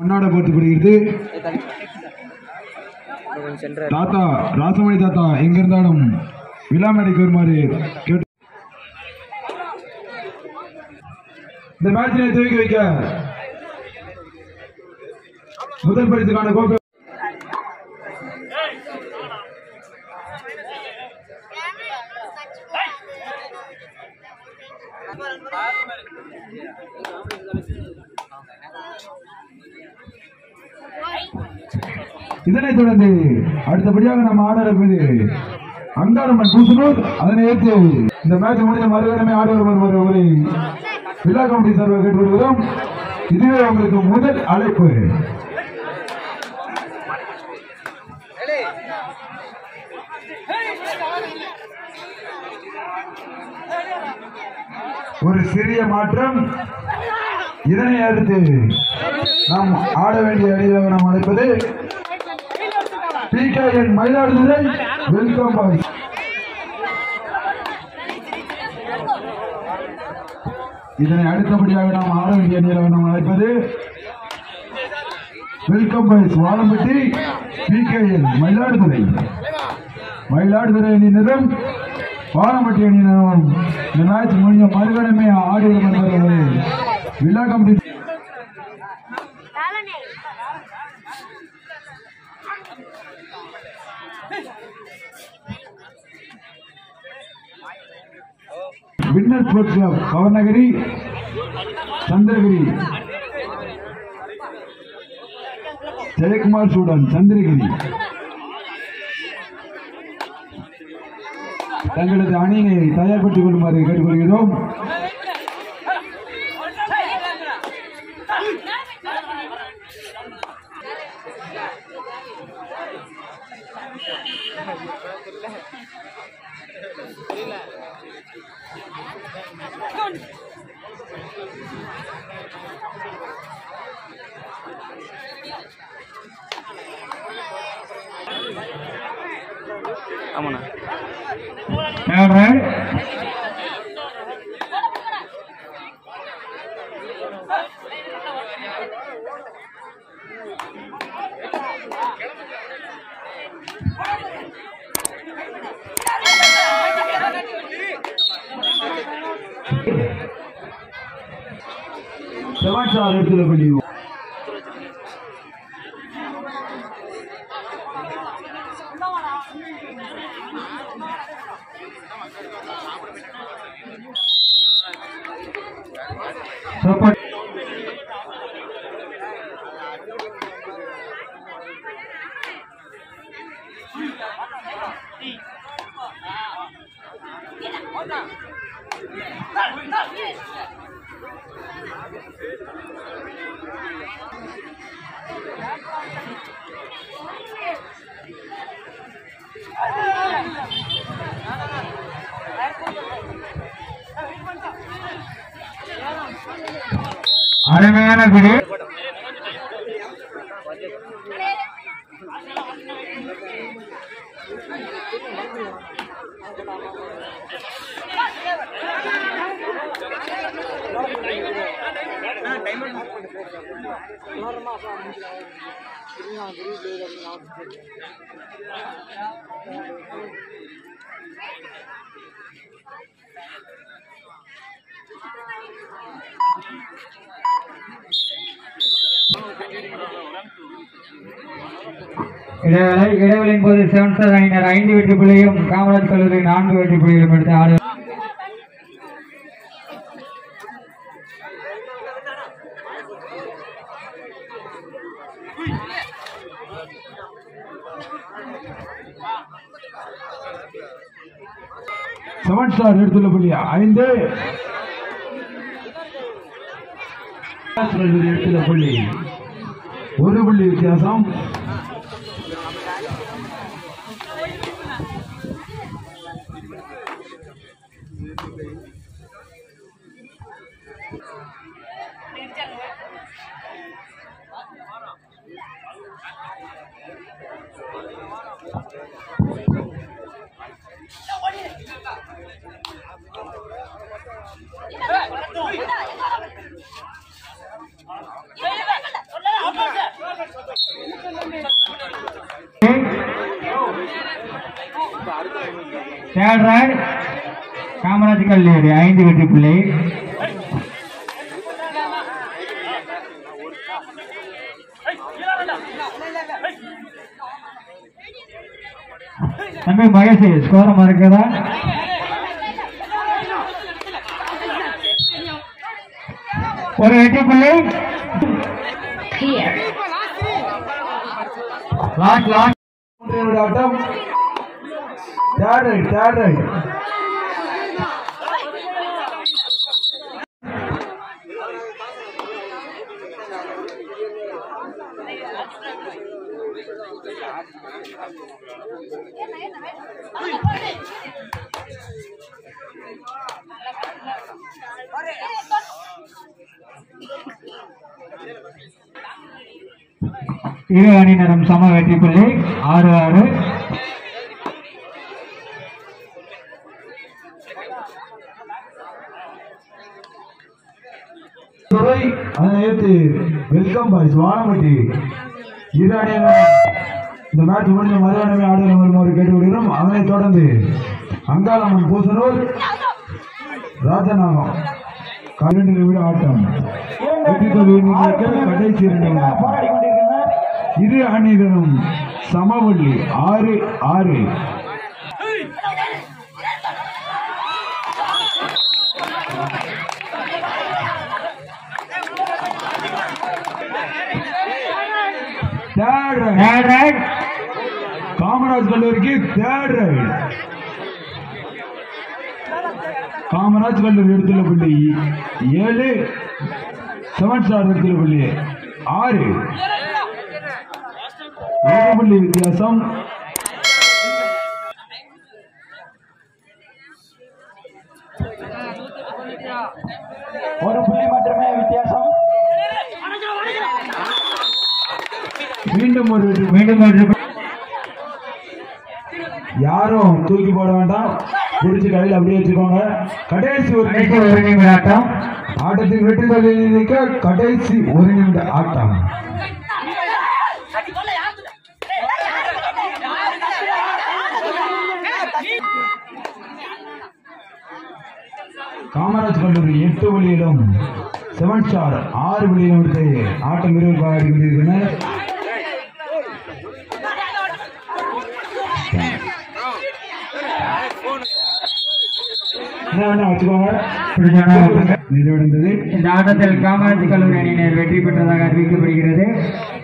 கொண்டாட போட்டுப்படுகிறது கொஞ்சம் சென்ற தாத்தா ராசமணி தாத்தா எங்க இருந்தாலும் விழா மேடைக்கு வருமாறு கேட்டு இந்த மேட்சினை துவக்கி வைக்க முதல் பரிசுக்கான கோப்பை இதனைத் தொடர்ந்து அடுத்தபடியாக நாம் ஆட இருப்பது அங்காளம்மன் பூசனூர் அதனை ஏற்று இந்த மேட்ச் முடிந்த மறுகணமே ஆடுவர் வருவது ஒரு விழா கமிட்டி சார்பாக கேட்டுக்கொள்கிறோம் இதுவே உங்களுக்கு முதல் அழைப்பு ஒரு சிறிய மாற்றம் இதனை அடுத்து நாம் ஆட வேண்டிய அணியாக நாம் அழைப்பது பிகேஎன் மயிலாடுதுறை வெல்கம் பாய் இதனை அடுத்தபடியாக நாம் ஆட வேண்டிய அணியாக நாம் அழைப்பது welcome boys Vazhampatti PKN Mayiladuthurai Mayiladuthurai அணியினரும் வாழம்பட்டி அணியினரும் இந்த மேட்ச் முடிஞ்ச மறுகணமே ஆடி வருவது விழா கமிட்டி வின்னர் ஸ்போர்ட்ஸ் கிளப் கவர்நகரி சந்திரகிரி ஜெயக்குமார் சூடன் சந்திரகிரி தங்களது அணியினை தயார்படுத்திக் கொள்ளுமாறு கேட்டுக்கொள்கிறோம் ஆமாண்ணா செவாட்சார் எடுத்துள்ள பள்ளி சப்பாட் அருமையான குடி இடைவேளை இடைவேளையின் போது செவன் ஸ்டார் அணியினர் ஐந்து வெற்றி புள்ளியும் காமராஜ் கல்லூரி நான்கு வெற்றி புள்ளிகளும் எடுத்து ஆடு செவன் ஸ்டார் எடுத்துள்ள புள்ளி ஐந்து எடுத்துள்ள புள்ளி ஒரு புள்ளி வித்தியாசம் Yeah. தேர்ட் ரைட் காமராஜ் கல்லூரி ஐந்து வெற்றி புள்ளி தம்பி மகேஷ் ஸ்கோரம் இருக்குதா ஒரு வெற்றி புள்ளி லாஸ்ட் லாஸ்ட் மூன்றாவது ஆட்டம் தேர்ட் ரைட் தேர்ட் ரைட் இரு அணியினரும் சம வெற்றி புள்ளி ஆறு ஆறு துறை அதனை ஏற்று வெல்கம் பாய்ஸ் வானம்பட்டி இரு அணியினர் இந்த மேட்ச் முடிஞ்ச மறுவனமே ஆடுகிற வருமாறு கேட்டுக்கொள்கிறோம் அதனைத் தொடர்ந்து அங்காளம்மன் பூசனூர் ராஜநாகம் இரண்டு நிமிட ஆட்டம் வெற்றி தோல்வி எண்ணிக்கைக்கு கடைசி இரண்டு நிமிடம். இரு அணியினரும் சமவெள்ளி ஆறு ஆறு third right third right Kamaraj கல்லூரிக்கு தேர்ட் ரைட் காமராஜ் கல்லூரி எடுத்துள்ள புள்ளி ஏழு செவன் ஸ்டார் எடுத்துள்ள புள்ளி ஆறு ஏழு புள்ளி வித்தியாசம் ஒரு புள்ளி மட்டுமே வித்தியாசம் மீண்டும் ஒரு வெற்றி. மீண்டும் வெற்றி புள்ளி. யாரும் தூக்கி போட வேண்டாம் பிடிச்சு கையில் அப்படியே வச்சுக்கோங்க கடைசி ஒரு கடைசி ஒரு நிமிட ஆட்டம் ஆட்டத்தின் வெற்றி தோல்வி நிர்ணயிக்க கடைசி ஒரு நிமிட ஆட்டம் காமராஜ் கல்லூரி எட்டு வழியிலும் செவன் ஸ்டார் ஆறு வழியிலும் எடுத்து ஆட்டம் விரைவில் ஆடி கொண்டிருக்கின்றனர் என்ன வேணா வச்சுக்கோங்க பிடிச்சவனா நிறைவடைந்தது இந்த ஆட்டத்தில் காமராஜ் கல்லூரி அணியினர் வெற்றி பெற்றதாக அறிவிக்கப்படுகிறது